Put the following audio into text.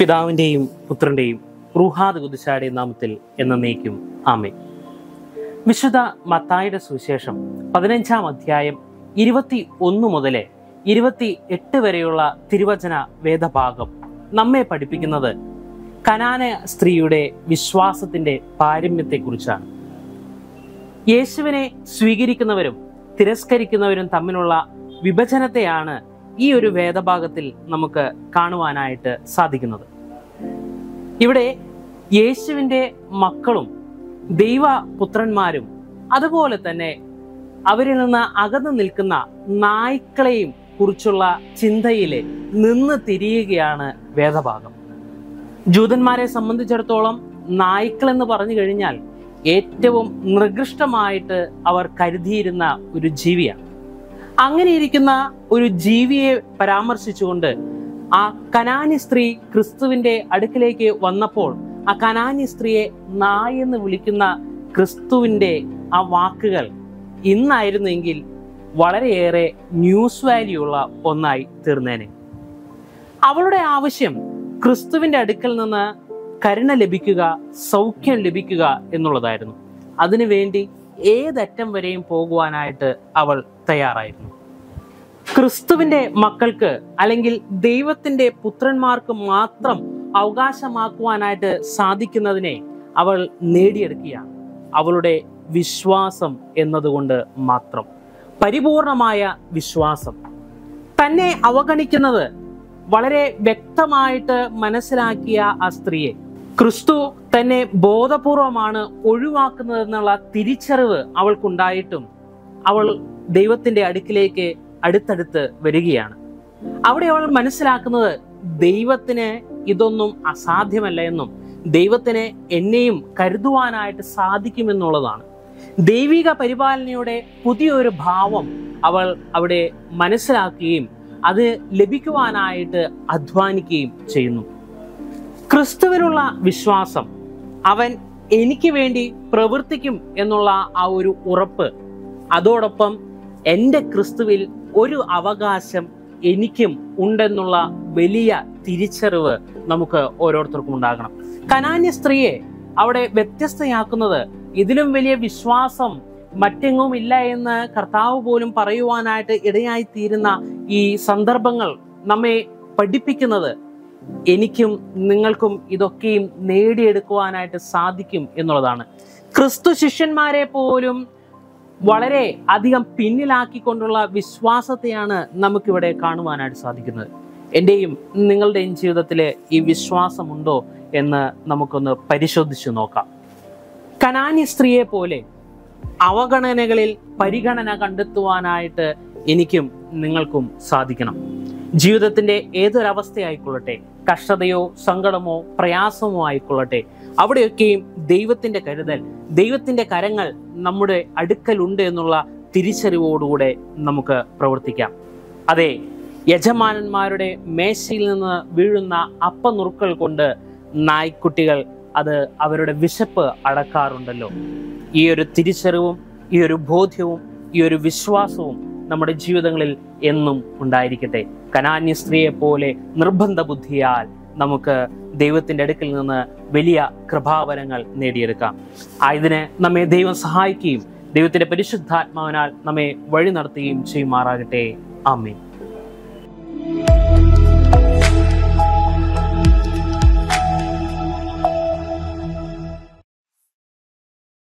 പിതാവിൻ്റെയും പുത്രൻ്റെയും റൂഹാദ് കുതിശാടെ നാമത്തിൽ എന്നേക്കും ആമേ വിശുദ്ധ മത്തായുടെ സുവിശേഷം പതിനഞ്ചാം അധ്യായം ഇരുപത്തി ഒന്ന് മുതൽ ഇരുപത്തി എട്ട് വരെയുള്ള തിരുവചന വേദഭാഗം നമ്മെ പഠിപ്പിക്കുന്നത് കനാന സ്ത്രീയുടെ വിശ്വാസത്തിന്റെ പാരമ്യത്തെക്കുറിച്ചാണ് യേശുവിനെ സ്വീകരിക്കുന്നവരും തിരസ്കരിക്കുന്നവരും തമ്മിലുള്ള വിഭജനത്തെയാണ് ഈ ഒരു വേദഭാഗത്തിൽ നമുക്ക് കാണുവാനായിട്ട് സാധിക്കുന്നത് ഇവിടെ യേശുവിൻ്റെ മക്കളും ദൈവപുത്രന്മാരും അതുപോലെ തന്നെ അവരിൽ നിന്ന് അകന്നു നിൽക്കുന്ന നായ്ക്കളെയും കുറിച്ചുള്ള ചിന്തയിൽ നിന്ന് തിരിയുകയാണ് വേദഭാഗം ജൂതന്മാരെ സംബന്ധിച്ചിടത്തോളം നായ്ക്കൾ എന്ന് പറഞ്ഞു കഴിഞ്ഞാൽ ഏറ്റവും നികൃഷ്ടമായിട്ട് അവർ കരുതിയിരുന്ന ഒരു ജീവിയാണ് അങ്ങനെ ഇരിക്കുന്ന ഒരു ജീവിയെ പരാമർശിച്ചുകൊണ്ട് ആ കനാനി സ്ത്രീ ക്രിസ്തുവിന്റെ അടുക്കിലേക്ക് വന്നപ്പോൾ ആ കനാനി സ്ത്രീയെ നായെന്ന് വിളിക്കുന്ന ക്രിസ്തുവിന്റെ ആ വാക്കുകൾ ഇന്നായിരുന്നെങ്കിൽ വളരെയേറെ ന്യൂസ് വാല്യൂ ഉള്ള ഒന്നായി തീർന്നേനെ അവളുടെ ആവശ്യം ക്രിസ്തുവിന്റെ അടുക്കൽ നിന്ന് കരുണ ലഭിക്കുക സൗഖ്യം ലഭിക്കുക എന്നുള്ളതായിരുന്നു അതിനുവേണ്ടി ഏതറ്റം വരെയും പോകുവാനായിട്ട് അവൾ തയ്യാറായിരുന്നു ക്രിസ്തുവിന്റെ മക്കൾക്ക് അല്ലെങ്കിൽ ദൈവത്തിന്റെ പുത്രന്മാർക്ക് മാത്രം അവകാശമാക്കുവാനായിട്ട് സാധിക്കുന്നതിനെ അവൾ നേടിയെടുക്കുകയാണ് അവളുടെ വിശ്വാസം എന്നതുകൊണ്ട് മാത്രം പരിപൂർണമായ വിശ്വാസം തന്നെ അവഗണിക്കുന്നത് വളരെ വ്യക്തമായിട്ട് മനസ്സിലാക്കിയ ആ സ്ത്രീയെ ക്രിസ്തു തന്നെ ബോധപൂർവമാണ് ഒഴിവാക്കുന്നതെന്നുള്ള തിരിച്ചറിവ് അവൾക്കുണ്ടായിട്ടും അവൾ ദൈവത്തിന്റെ അടുക്കിലേക്ക് അടുത്തടുത്ത് വരികയാണ് അവിടെ അവൾ മനസ്സിലാക്കുന്നത് ദൈവത്തിന് ഇതൊന്നും അസാധ്യമല്ല എന്നും ദൈവത്തിന് എന്നെയും കരുതുവാനായിട്ട് സാധിക്കുമെന്നുള്ളതാണ് ദൈവിക പരിപാലനയുടെ പുതിയൊരു ഭാവം അവൾ അവിടെ മനസ്സിലാക്കുകയും അത് ലഭിക്കുവാനായിട്ട് അധ്വാനിക്കുകയും ചെയ്യുന്നു ക്രിസ്തുവിനുള്ള വിശ്വാസം അവൻ എനിക്ക് വേണ്ടി പ്രവർത്തിക്കും എന്നുള്ള ആ ഒരു ഉറപ്പ് അതോടൊപ്പം എൻ്റെ ക്രിസ്തുവിൽ ഒരു അവകാശം എനിക്കും ഉണ്ടെന്നുള്ള വലിയ തിരിച്ചറിവ് നമുക്ക് ഓരോരുത്തർക്കും ഉണ്ടാകണം കനാന്യ സ്ത്രീയെ അവിടെ വ്യത്യസ്തയാക്കുന്നത് ഇതിലും വലിയ വിശ്വാസം മറ്റെങ്ങും ഇല്ല എന്ന് കർത്താവ് പോലും പറയുവാനായിട്ട് ഇടയായി തീരുന്ന ഈ സന്ദർഭങ്ങൾ നമ്മെ പഠിപ്പിക്കുന്നത് എനിക്കും നിങ്ങൾക്കും ഇതൊക്കെയും നേടിയെടുക്കുവാനായിട്ട് സാധിക്കും എന്നുള്ളതാണ് ക്രിസ്തു ശിഷ്യന്മാരെ പോലും വളരെ അധികം പിന്നിലാക്കിക്കൊണ്ടുള്ള വിശ്വാസത്തെയാണ് നമുക്കിവിടെ കാണുവാനായിട്ട് സാധിക്കുന്നത് എൻ്റെയും നിങ്ങളുടെയും ജീവിതത്തിൽ ഈ വിശ്വാസമുണ്ടോ എന്ന് നമുക്കൊന്ന് പരിശോധിച്ചു നോക്കാം കനാനി സ്ത്രീയെ പോലെ അവഗണനകളിൽ പരിഗണന കണ്ടെത്തുവാനായിട്ട് എനിക്കും നിങ്ങൾക്കും സാധിക്കണം ജീവിതത്തിന്റെ ഏതൊരവസ്ഥയായിക്കൊള്ളട്ടെ കഷ്ടതയോ സങ്കടമോ പ്രയാസമോ ആയിക്കൊള്ളട്ടെ അവിടെയൊക്കെയും ദൈവത്തിന്റെ കരുതൽ ദൈവത്തിന്റെ കരങ്ങൾ നമ്മുടെ അടുക്കലുണ്ട് എന്നുള്ള തിരിച്ചറിവോടുകൂടെ നമുക്ക് പ്രവർത്തിക്കാം അതെ യജമാനന്മാരുടെ മേശയിൽ നിന്ന് വീഴുന്ന അപ്പനുറുക്കൾ കൊണ്ട് നായ്ക്കുട്ടികൾ അത് അവരുടെ വിശപ്പ് അടക്കാറുണ്ടല്ലോ ഈ ഒരു തിരിച്ചറിവും ഈ ഒരു ബോധ്യവും ഈ ഒരു വിശ്വാസവും നമ്മുടെ ജീവിതങ്ങളിൽ എന്നും ഉണ്ടായിരിക്കട്ടെ കനാന്യ സ്ത്രീയെ പോലെ നിർബന്ധ ബുദ്ധിയാൽ നമുക്ക് ദൈവത്തിന്റെ അടുക്കിൽ നിന്ന് വലിയ കൃപാവരങ്ങൾ നേടിയെടുക്കാം ആയതിന് നമ്മെ ദൈവം സഹായിക്കുകയും ദൈവത്തിന്റെ പരിശുദ്ധാത്മാവിനാൽ നമ്മെ വഴി നടത്തുകയും ചെയ്യുമാറാകട്ടെ ആമേൻ